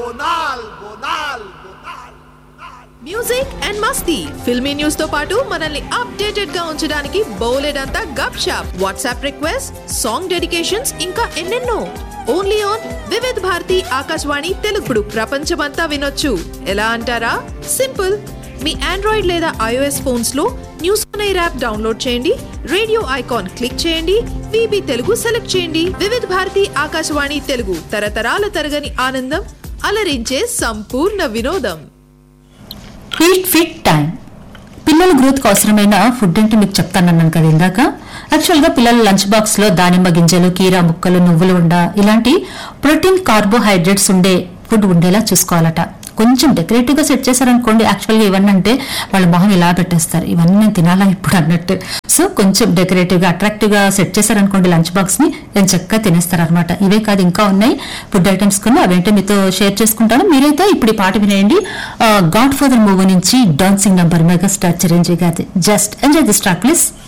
bonal, bonal, bonal. Music and masti filmi news తో పాటు మనల్ని అప్డేటెడ్ గా ఉంచడానికి బౌలెడంతా gupshup WhatsApp request song dedications ఇంకా ఎన్నెన్నో ఓన్లీ ఆన్ వివిధ్ భారతి ఆకాశవాణి తెలుగుడు ప్రపంచమంతా వినొచ్చు ఎలా అంటారా సింపుల్ మీ ఆండ్రాయిడ్ లేదా ఐఓఎస్ ఫోన్స్ లో న్యూస్ ఎయిర్ యాప్ డౌన్లోడ్ చేయండి రేడియో ఐకాన్ క్లిక్ చేయండి విబి తెలుగు సెలెక్ట్ చేయండి వివిధ్ భారతి ఆకాశవాణి తెలుగు తరతరాల తరగని ఆనందం అలరించే సంపూర్ణ వినోదం ఫిట్ ఫిట్ టైం పిల్లల గ్రోత్కి అవసరమైన ఫుడ్ అంటే మీకు చెప్తానన్నాను కదా ఇందాక యాక్చువల్గా పిల్లల లంచ్ బాక్స్ లో దానిమ్మ గింజలు కీరా ముక్కలు నువ్వులు ఉండ ఇలాంటి ప్రోటీన్ కార్బోహైడ్రేట్స్ ఉండే ఫుడ్ ఉండేలా చూసుకోవాలట కొంచెం డెకరేటివ్ గా సెట్ చేశారనుకోండి యాక్చువల్ గా ఇవన్నీ అంటే వాళ్ళ మొహం ఇలా పెట్టేస్తారు ఇవన్నీ నేను తినాలా ఇప్పుడు అన్నట్టు సో కొంచెం డెకరేటివ్ గా అట్రాక్టివ్ గా సెట్ చేశారనుకోండి లంచ్ బాక్స్ ని నేను చక్కగా తినేస్తారు అనమాట ఇవే కాదు ఇంకా ఉన్నాయి ఫుడ్ ఐటమ్స్ కొన్ని అవేంటో మీతో షేర్ చేసుకుంటాను మీరైతే ఇప్పుడు ఈ పాట వినేయండి గాడ్ ఫాదర్ మూవీ నుంచి డాన్సింగ్ నంబర్ మెగాస్టార్ చిరంజీవి గారి just enjoy this track please